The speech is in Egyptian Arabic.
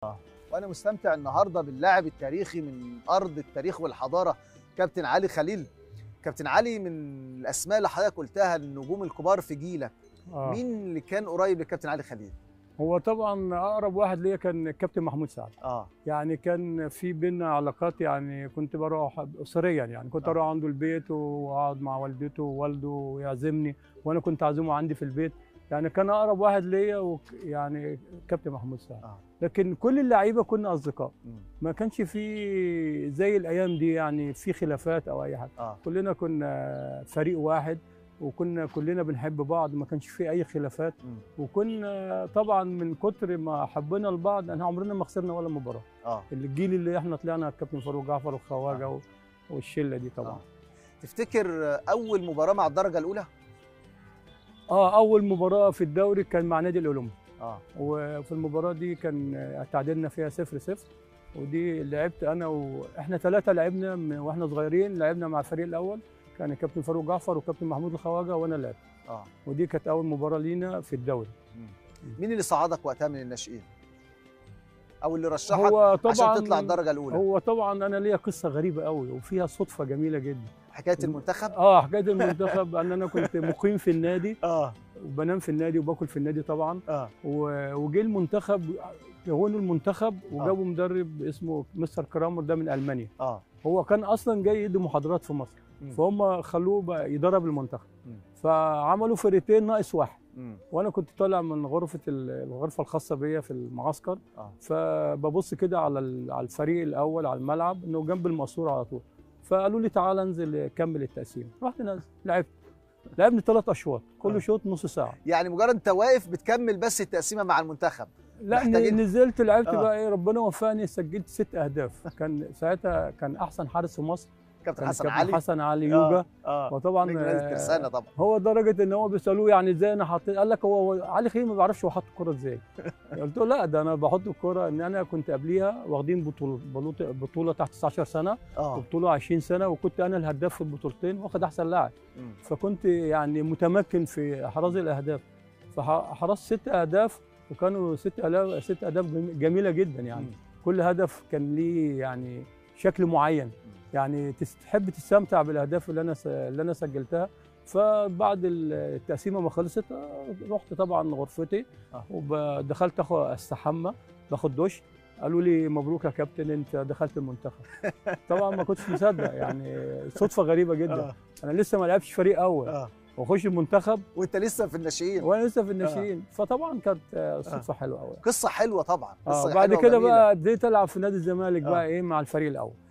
وانا مستمتع النهارده باللاعب التاريخي من ارض التاريخ والحضاره كابتن علي خليل كابتن علي من الاسماء اللي حضرتك قلتها النجوم الكبار في جيلك آه. مين اللي كان قريب للكابتن علي خليل هو طبعا اقرب واحد ليا كان الكابتن محمود سعد اه يعني كان في بينا علاقات يعني كنت بروح اسريا يعني كنت آه. اروح عنده البيت واقعد مع والدته ووالده ويعزمني وانا كنت اعزمه عندي في البيت يعني كان اقرب واحد ليا وك- يعني كابتن محمود سعد آه. لكن كل اللعيبه كنا اصدقاء مم. ما كانش في زي الايام دي يعني في خلافات او اي حاجه اه كلنا كنا فريق واحد وكنا كلنا بنحب بعض ما كانش في اي خلافات مم. وكنا طبعا من كتر ما حبينا لبعض احنا عمرنا ما خسرنا ولا مباراه اه الجيل اللي احنا طلعنا الكابتن فاروق جعفر والخواجه و- والشله دي طبعا آه. تفتكر اول مباراه مع الدرجه الاولى اه اول مباراه في الدوري كان مع نادي الاولمبي اه وفي المباراه دي كان تعادلنا فيها 0 0 ودي لعبت انا واحنا ثلاثه لعبنا من- واحنا صغيرين لعبنا مع الفريق الاول كان الكابتن فاروق جعفر والكابتن محمود الخواجه وانا لعبت اه ودي كانت اول مباراه لينا في الدوري مم. مين اللي صعدك وقتها من الناشئين او اللي رشحك هو طبعا عشان تطلع الدرجه الاولى هو طبعا انا ليا قصه غريبه قوي وفيها صدفه جميله جدا حكايه المنتخب اه حكايه المنتخب ان انا كنت مقيم في النادي اه وبنام في النادي وباكل في النادي طبعا اه و- وجه المنتخب كونوا المنتخب وجابوا مدرب اسمه مستر كرامر ده من المانيا اه هو كان اصلا جاي يدي محاضرات في مصر مم. فهم خلوه بقى يدرب المنتخب مم. فعملوا فرقتين ناقص واحد مم. وانا كنت طالع من غرفه ال- الغرفه الخاصه بيا في المعسكر آه. فببص كده على ال- على الفريق الاول على الملعب انه جنب الماسوره على طول فقالوا لي تعالى انزل كمل التقسيم رحت نازل لعبت لعبني ثلاث اشواط آه. كل شوط نص ساعه يعني مجرد انت واقف بتكمل بس التقسيمه مع المنتخب لا محتاجين- نزلت لعبت آه. بقى ايه ربنا وفقني سجلت ست اهداف كان ساعتها كان احسن حارس في مصر كابتن كان حسن كابتن علي حسن علي يوجا اه, آه. وطبعا نجم نادي آه، الترسانه طبعا هو درجه ان هو بيسالوه يعني ازاي انا حطيت قال لك هو هو علي خليل ما بيعرفش هو حط الكوره ازاي قلت له لا ده انا بحط الكوره ان انا كنت قبليها واخدين بطوله بطوله بطوله تحت 19 سنه اه وبطوله 20 سنه وكنت انا الهداف في البطولتين واخد احسن لاعب مم. فكنت يعني متمكن في احراز الاهداف فحرزت ست اهداف وكانوا ست اهداف ست اهداف جمي- جميله جدا يعني مم. كل هدف كان ليه يعني شكل معين يعني تس- تحب تستمتع بالاهداف اللي انا س- اللي انا سجلتها فبعد التقسيمه ما خلصت آه، رحت طبعا غرفتي آه. ودخلت اخو استحمى باخد دش قالوا لي مبروك يا كابتن انت دخلت المنتخب طبعا ما كنتش مصدق يعني صدفه غريبه جدا آه. انا لسه ما لعبتش فريق اول اه واخش المنتخب وانت لسه في الناشئين وانا لسه في الناشئين فطبعا كانت آه، صدفه حلوه قوي قصه حلوه طبعا اه قصه بعد حلوة كده وجميلة. بقى ابتديت العب في نادي الزمالك آه. بقى ايه مع الفريق الاول